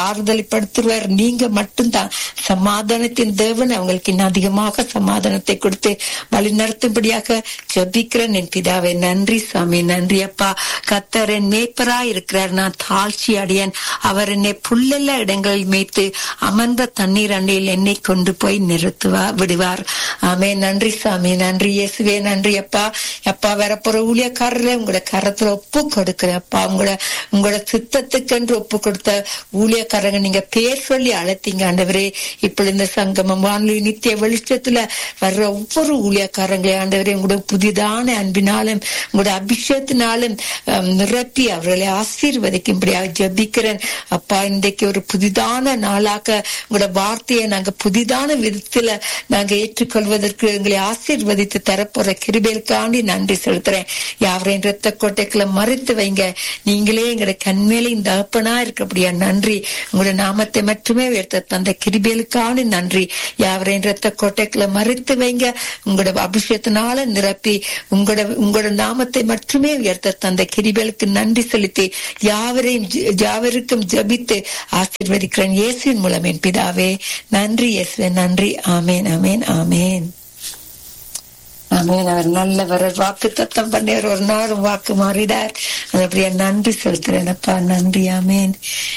ஆறுதலைப்படுத்துவார் நீங்க மட்டும்தான் சமாதானத்தின் தேவன் அவங்களுக்கு இன்னும் அதிகமாக சமாதானத்தை கொடுத்து வழி நடத்தும்படியாக ஜபிக்கிறேன் என் பிதாவே நன்றி சாமி நன்றி அப்பா கத்தர் என் மேய்ப்பரா இருக்கிறார் நான் தாழ்ச்சி அடையன் அவர் என்னை புல்லெல்ல இடங்களில் மேய்த்து அமர்ந்த தண்ணீர் அண்டையில் என்னை கொண்டு போய் நிறுத்துவா விடுவார் ஆமே நன்றி சாமி நன்றி இயேசுவே நன்றி அப்பா அப்பா வரப்போற ஊழியக்காரரை உங்களோட கரத்துல ஒப்பு கொடுக்கிறேன் அப்பா உங்களோட உங்களோட சித்தத்துக்கென்று ஒப்பு கொடுத்த ஊழியக்காரங்க நீங்க பேர் சொல்லி அழைத்தீங்க ஆண்டவரே இப்படி இந்த சங்கமம் வானொலி நித்திய வெளிச்சத்துல வர்ற ஒவ்வொரு ஊழியக்காரங்களே ஆண்டவரே உங்களோட புதிதான அன்பினாலும் உங்களோட அபிஷேகத்தினாலும் அஹ், நிரப்பி அவர்களை ஆசீர்வதிக்கும்படியாக ஜெபிக்கிறேன் அப்பா இன்றைக்கு ஒரு புதிதான நாளாக உங்களோட வார்த்தையை நாங்க புதிதான விதத்துல நாங்க ஏற்றுக்கொள்வதற்கு எங்களை ஆசீர்வதித்து தரப்போற கிருபைகளுக்காண்டி நன்றி செலுத்துறேன் யாவரையும் ரத்த கோட்டைக்குள்ள மறைத்து வைங்க நீங்களே எங்களோட கண்மேலே இந்த அப்பனா இருக்கபடியா நன்றி உங்களோட நாமத்தை மட்டுமே உயர்த்த தந்த கிருபைகளுக்கான நன்றி யாவரையும் ரத்த கோட்டைக்குள்ள மறைத்து வைங்க உங்களோட அபிஷேகத்தினால நிரப்பி உங்களோட உங்களோட நாமத்தை மட்டுமே உயர்த்த தந்த கிருபைகளுக்கு நன்றி செலுத்தி யாவரையும் ஜ- யாவருக்கும் ஜபித்து ஆசீர்வதிக்கிறேன் இயேசுவின் மூலம் என் பிதாவே நன்றி இயேசுவே நன்றி ஆமேன் ஆமேன் ஆமேன் ஆமேன் அவர் நல்லவர் வாக்கு தத்தம் பண்ணியவர் ஒரு நாளும் வாக்கு மாறிடார் அது அப்படியே நன்றி செலுத்துறேன் அப்பா நன்றி ஆமேன்